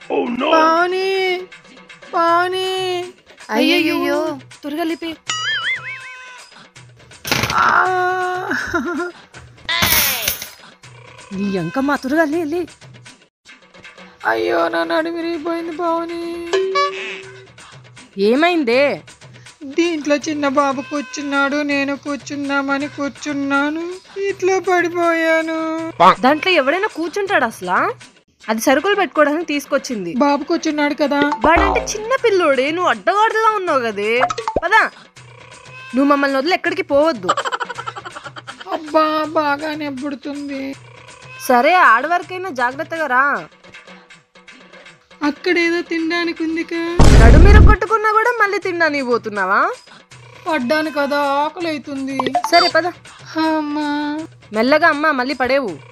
పావని పావని అయ్యయ్యో త్వరగా లేపి నీ అంకమ్మ త్వరగా లే లే అయ్యో నా నడు విరిగిపోయింది పావని ఏమైందే దీంట్లో చిన్న బాబు కూర్చున్నాడు నేను కూర్చున్నామని కూర్చున్నాను ఇట్లా పడిపోయాను దాంట్లో ఎవడైనా కూర్చుంటాడు అసలా అది సరుకులు పెట్టుకోవడానికి తీసుకొచ్చింది బాబు కూర్చున్నాడు కదా వాడంటే చిన్న పిల్లోడే నువ్వు అడ్డగాడులా ఉన్నావు కదే పదా నువ్వు మమ్మల్ని వదిలి ఎక్కడికి పోవద్దు అబ్బా బాగానే పుడుతుంది సరే ఆడవరకైనా జాగ్రత్తగా రా అక్కడేదో తినడానికి ఉందికా నడుమీర కొట్టుకున్నా కూడా మళ్ళీ తినడానికి పోతున్నావా పడ్డాను కదా ఆకలి అవుతుంది సరే పద అమ్మా మెల్లగా అమ్మ మళ్ళీ పడేవు